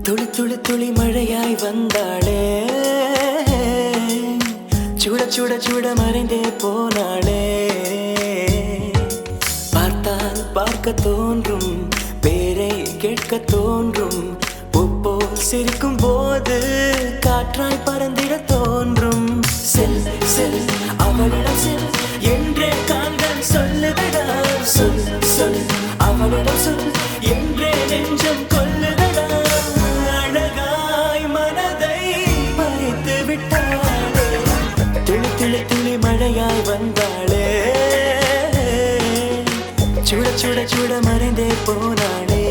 துளி துளி துளி மழையாய் வந்தாளே சுட சுட சுட மறைந்தே போனாளே பார்த்தால் பார்க்க தோன்றும் பேரை கேட்க தோன்றும் பூப்போ சிரிக்கும் போது காற்றாய் பறந்திட தோன்றும் செல் செல் அவளிடம் செல் என்றே காந்தன் சொல்லுதடா சொல் சொல் அவளிடம் சொல் என்றே நெஞ்சம் கொல்லுதடா அழகாய் மனதை பறித்து விட்டாளே துளி துளி துளி மழையாய் வந்தாளே சுட சுட சுட மறைந்தே போனாளே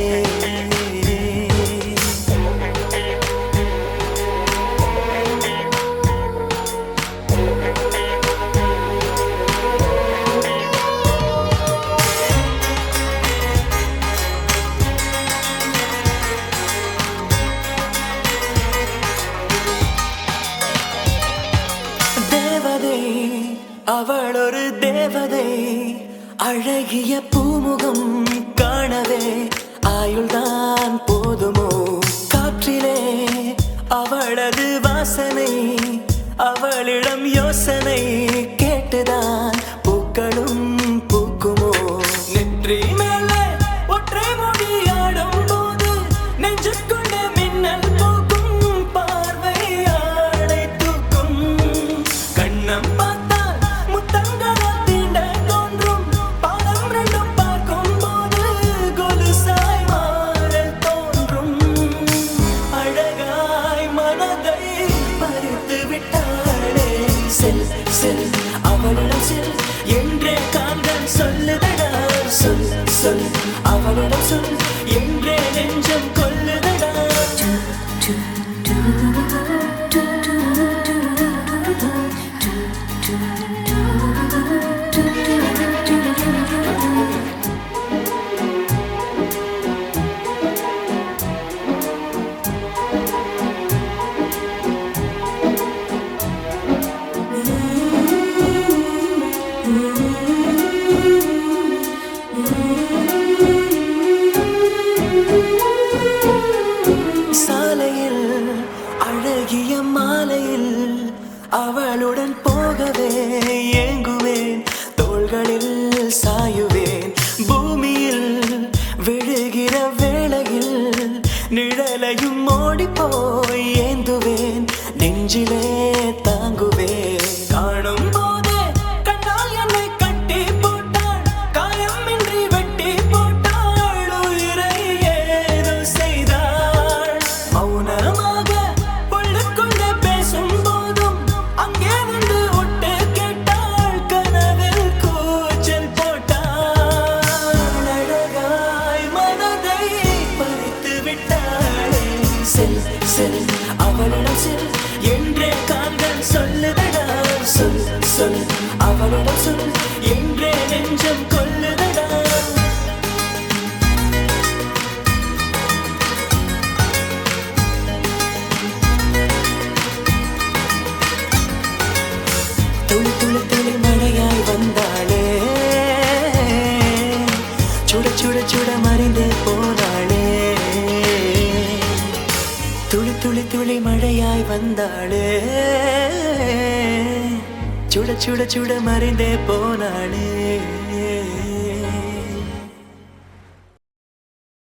தேவதை அவள் ஒரு தேவதை அழகிய பூமுகம் காணவே ஆயுள்தான் போதுமோ காற்றிலே அவளது வாசனை அவளிடம் யோசனை கேட்டுதான் பூக்களும் பூக்குமோ நெற்றி மேலே ஒற்றை மொழியாடும் போது நெஞ்சுக்குள்ள மின்னல் போக்கும் பார்வை ஆடை தூக்கும் கண்ணம் பார்த்தால் முத்தங்களா தீண்ட தோன்றும் பாடம் ரெண்டும் பார்க்கும் போது கொலுசாய் மாறல் தோன்றும் அழகாய் மனதை பறித்து விட்டாளே செல் செல் அவளிடம் செல் என்றே காந்தன் சொல்லுதடா சொல் சொல் அவளிடம் சொல் என்றே நெஞ்சம் கொல்லுதடா சாலையில் அழகிய மாலையில் அவளுடன் போகவே ஏங்குவேன் தோள்களில் சாயுவேன் பூமியில் விழுகிற வேளையில் நிழலையும் ஓடி போய் ஏந்துவேன் நெஞ்சிலே தாங்குவேன் காணும் போதே கண்ணால் என்னை கட்டி போட்டாள் காயமின்றி வெட்டி போட்டாள் உயிரை ஏதோ செய்தாள் மௌனமாக உள்ளுக்குள்ளே பேசும் போதும் அங்கே வந்து ஒட்டு கேட்டாள் கனவில் கூச்சல் போட்டாள் அழகாய் மனதை பறித்து விட்டாளே செல் செல் அவளிடம் செல் என்றே காந்தன் சொல்லுதடா சொல் சொல் அவளிடம் சொல் என்றே நெஞ்சம் கொல்லுதடா துளி துளி துளி மழையாய் வந்தாளே சுட சுட சுட மறைந்து போனாளே துளி துளி துளி மழையாய் வந்தாளே சுட சுட சுட மறைந்தே போனாளே